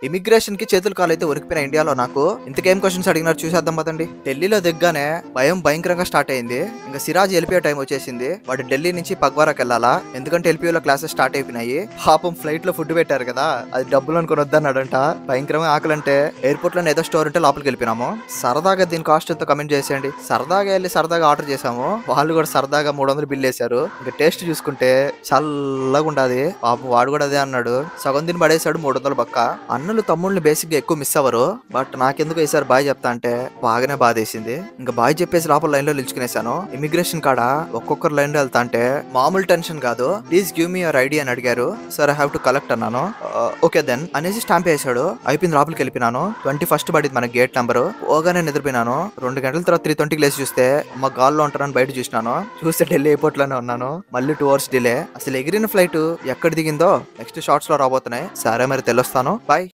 immigration కి చేతులు కాలు అయితే ఉరికిపోయిన ఇండియాలో నాకు ఇంతకేం క్వశ్చన్స్ అడిగినారు చూసేద్దాం పదండి ఢిల్లీలో దిగ్గానే భయం భయంకరంగా స్టార్ట్ అయింది ఇంకా సిరాజ్ వెళ్ళిపోయే టైం వచ్చేసింది వాడు ఢిల్లీ నుంచి పగ్వారాకి వెళ్ళాలా ఎందుకంటే ఎల్పీలో క్లాసెస్ స్టార్ట్ అయిపోయినాయి పాపం ఫ్లైట్ లో ఫుడ్ పెట్టారు కదా అది డబ్బులు అనుకుని వద్దన్నాడంట భయంకరంగా ఆకలంటే ఎయిర్పోర్ట్ లో ఏదో స్టోర్ ఉంటే లోపలికి వెళ్ళిపోయినాము సరదాగా దీని కాస్ట్ ఎంతో కమెంట్ చేసేయండి సరదాగా వెళ్ళి సరదాగా ఆర్డర్ చేసాము వాళ్ళు కూడా సరదాగా మూడు వందలు బిల్ వేశారు ఇంకా టేస్ట్ చూసుకుంటే చల్లగా ఉండాది పాపం వాడు కూడా అదే అన్నాడు సగం దీన్ని పడేసాడు మూడు వందలు పక్క అన్నలు తమ్ముళ్ళని బేసిక్ గా ఎక్కువ మిస్ అవ్వరు బట్ నాకెందుకు ఈసారి బాయ్ చెప్తా అంటే బాగానే బాధేసింది ఇంకా బాయ్ చెప్పేసి లోపల లైన్ లో నిల్చుకునేసాను ఇమిగ్రేషన్ కాడ ఒక్కొక్కరు లైన్ లో వెళ్తా అంటే మామూలు టెన్షన్ కాదు please give me your ID అని అడిగారు sir I have to collect అన్నాను ఓకే దెన్ అనేసి స్టాంప్ వేసాడు అయిపోయింది లోపలికి వెళ్ళిపోయినాను ట్వంటీ ఫస్ట్ పడింది మన గేట్ నెంబర్ పోగానే నిద్రపోయినాను రెండు గంటల తర్వాత త్రీ ట్వంటీకి లేచి చూస్తే మా గాల్లో ఉంటానని బయట చూసినాను చూస్తే ఢిల్లీ ఎయిర్పోర్ట్ లోనే ఉన్నాను మళ్ళీ టూ అవర్స్ డిలే అసలు ఎగిరిన ఫ్లైట్ ఎక్కడ దిగిందో నెక్స్ట్ షార్ట్స్ లో రాబోతున్నాయి సరే మరి తెలుస్తాను బాయ్